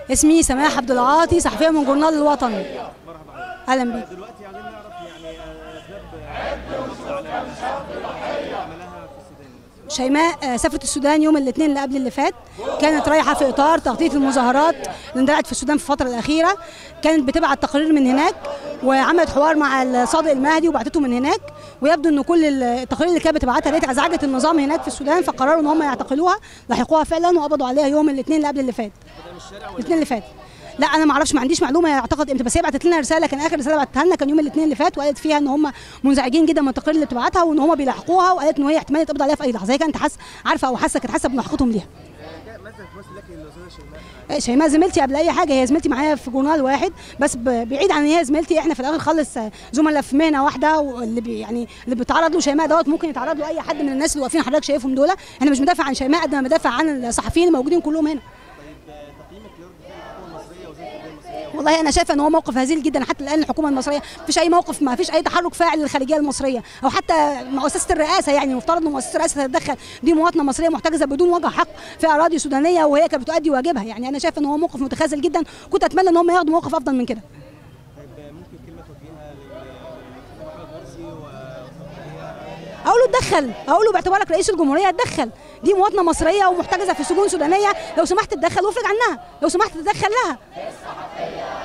اسمي سماح عبد العاطي صحفيه من جورنال الوطن اهلا بيك دلوقتي عايزين نعرف يعني اسباب القبض على عملها في السودان شيماء آه، سافرت السودان يوم الاثنين اللي قبل اللي فات كانت رايحه في اطار تغطيه المظاهرات اللي اندلعت في السودان في الفتره الاخيره كانت بتبعت تقارير من هناك وعملت حوار مع الصادق المهدي وبعتته من هناك ويبدو ان كل التقارير اللي كانت بتبعتها ديت ازعجت النظام هناك في السودان فقرروا ان هم يعتقلوها لحقوها فعلا وقبضوا عليها يوم الاثنين اللي قبل اللي فات الاثنين اللي فات لا انا ما اعرفش ما عنديش معلومه هي اعتقد امتى بس هي بعتت لنا رساله كان اخر رساله بعتها لنا كان يوم الاثنين اللي فات وقالت فيها ان هم منزعجين جدا من التقارير اللي بتبعتها وان هم بيلاحقوها وقالت ان هي احتمال يتقبض عليها في اي لحظه هي كانت حاسه عارفه او حاسه كانت حاسه بملاحقتهم ليها مثلا تمثل لك الاستاذه شيماء شيماء زميلتي قبل اي حاجه هي زميلتي معايا في جورنال واحد بس ب- بعيد عن ان هي زميلتي احنا في الاخر خالص زملاء في مهنه واحده واللي بي يعني اللي بيتعرض له شيماء دوت ممكن يتعرض له اي حد من الناس اللي واقفين حضرتك شايفهم دول احنا مش بندافع عن شيماء قد ما بندافع عن الصحفيين الموجودين كلهم هنا تقييمك لرد فعل الحكومه المصريه وزاره التربيه المصريه والله انا شايفه ان هو موقف هزيل جدا حتى الان الحكومه المصريه مفيش اي موقف ما فيش اي تحرك فاعل للخارجيه المصريه او حتى مؤسسه الرئاسه يعني المفترض ان مؤسسه الرئاسه تتدخل دي مواطنه مصريه محتجزه بدون وجه حق في اراضي سودانيه وهي كانت بتؤدي واجبها يعني انا شايفه ان هو موقف متخاذل جدا كنت اتمنى ان هم ياخدوا موقف افضل من كده طيب ممكن كلمه توجهها للاستاذ محمد مرسي و اقول له اتدخل اقول له باعتبارك رئيس الجمهوريه اتدخل دي مواطنه مصريه ومحتجزه في سجون سودانيه لو سمحت تتدخل وافرج عنها لو سمحت تتدخل لها